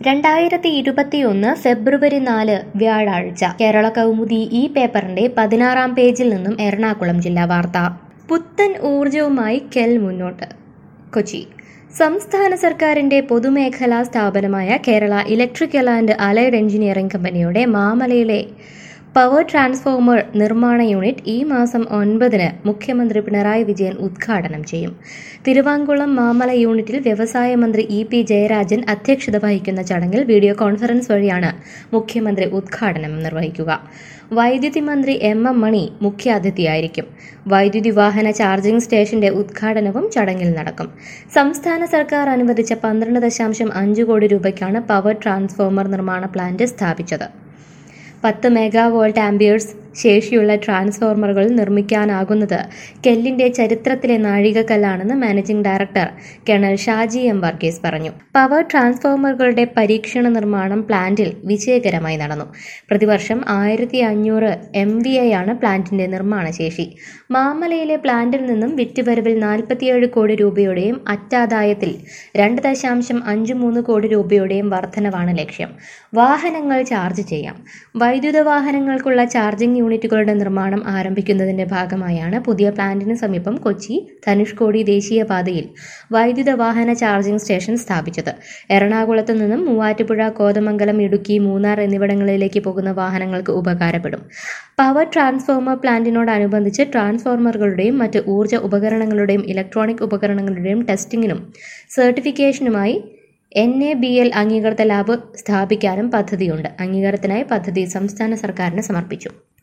രണ്ടായിരത്തി ഇരുപത്തിയൊന്ന് ഫെബ്രുവരി നാല് വ്യാഴാഴ്ച കേരള കൗമുദി ഈ പേപ്പറിന്റെ പതിനാറാം പേജിൽ നിന്നും എറണാകുളം ജില്ലാ വാർത്ത പുത്തൻ ഊർജവുമായി കെൽ മുന്നോട്ട് കൊച്ചി സംസ്ഥാന സർക്കാരിന്റെ പൊതുമേഖലാ സ്ഥാപനമായ Kerala electrical and allied engineering കമ്പനിയുടെ മാമലയിലെ പവർ ട്രാൻസ്ഫോമർ നിർമ്മാണ യൂണിറ്റ് ഈ മാസം ഒൻപതിന് മുഖ്യമന്ത്രി പിണറായി വിജയൻ ഉദ്ഘാടനം ചെയ്യും തിരുവാങ്കുളം മാമല യൂണിറ്റിൽ വ്യവസായ മന്ത്രി ഇ പി ജയരാജൻ അധ്യക്ഷത വഹിക്കുന്ന ചടങ്ങിൽ വീഡിയോ കോൺഫറൻസ് വഴിയാണ് മുഖ്യമന്ത്രി ഉദ്ഘാടനം നിർവഹിക്കുക വൈദ്യുതി മന്ത്രി എം എം മണി മുഖ്യാതിഥിയായിരിക്കും വൈദ്യുതി വാഹന ചാർജിംഗ് സ്റ്റേഷന്റെ ഉദ്ഘാടനവും ചടങ്ങിൽ നടക്കും സംസ്ഥാന സർക്കാർ അനുവദിച്ച പന്ത്രണ്ട് ദശാംശം അഞ്ച് കോടി രൂപയ്ക്കാണ് പവർ ട്രാൻസ്ഫോമർ നിർമ്മാണ പ്ലാന്റ് സ്ഥാപിച്ചത് പത്ത് മെഗാവോൾട്ട് ആംബിയേഴ്സ് ശേഷിയുള്ള ട്രാൻസ്ഫോർമറുകൾ നിർമ്മിക്കാനാകുന്നത് കെല്ലിന്റെ ചരിത്രത്തിലെ നാഴികക്കല്ലാണെന്ന് managing director colonel Shaji M Varghese പറഞ്ഞു പവർ ട്രാൻസ്ഫോമറുകളുടെ പരീക്ഷണ നിർമ്മാണം പ്ലാന്റിൽ വിജയകരമായി നടന്നു പ്രതിവർഷം ആയിരത്തി അഞ്ഞൂറ് എം വി ആണ് പ്ലാന്റിന്റെ നിർമ്മാണ ശേഷി മാമലയിലെ പ്ലാന്റിൽ നിന്നും വിറ്റുവരവിൽ നാൽപ്പത്തിയേഴ് കോടി രൂപയുടെയും അറ്റാദായത്തിൽ രണ്ട് ദശാംശം അഞ്ച് മൂന്ന് കോടി രൂപയുടെയും വർധനവാണ് ലക്ഷ്യം വാഹനങ്ങൾ ചാർജ് ചെയ്യാം വൈദ്യുത വാഹനങ്ങൾക്കുള്ള ചാർജിംഗ് യൂണിറ്റുകളുടെ നിർമ്മാണം ആരംഭിക്കുന്നതിന്റെ ഭാഗമായാണ് പുതിയ പ്ലാന്റിന് സമീപം കൊച്ചി ധനുഷ്കോടി ദേശീയപാതയിൽ വൈദ്യുത വാഹന ചാർജിംഗ് സ്റ്റേഷൻ സ്ഥാപിച്ചത് എറണാകുളത്ത് നിന്നും മൂവാറ്റുപുഴ കോതമംഗലം ഇടുക്കി മൂന്നാർ എന്നിവിടങ്ങളിലേക്ക് പോകുന്ന വാഹനങ്ങൾക്ക് ഉപകാരപ്പെടും പവർ ട്രാൻസ്ഫോമർ പ്ലാന്റിനോടനുബന്ധിച്ച് ട്രാൻസ്ഫോർമറുകളുടെയും മറ്റ് ഊർജ്ജ ഉപകരണങ്ങളുടെയും ഇലക്ട്രോണിക് ഉപകരണങ്ങളുടെയും ടെസ്റ്റിംഗിനും സർട്ടിഫിക്കേഷനുമായി എൻ എ ബി എൽ അംഗീകൃത ലാബ് സ്ഥാപിക്കാനും പദ്ധതിയുണ്ട് അംഗീകാരത്തിനായി പദ്ധതി സംസ്ഥാന സർക്കാരിന് സമർപ്പിച്ചു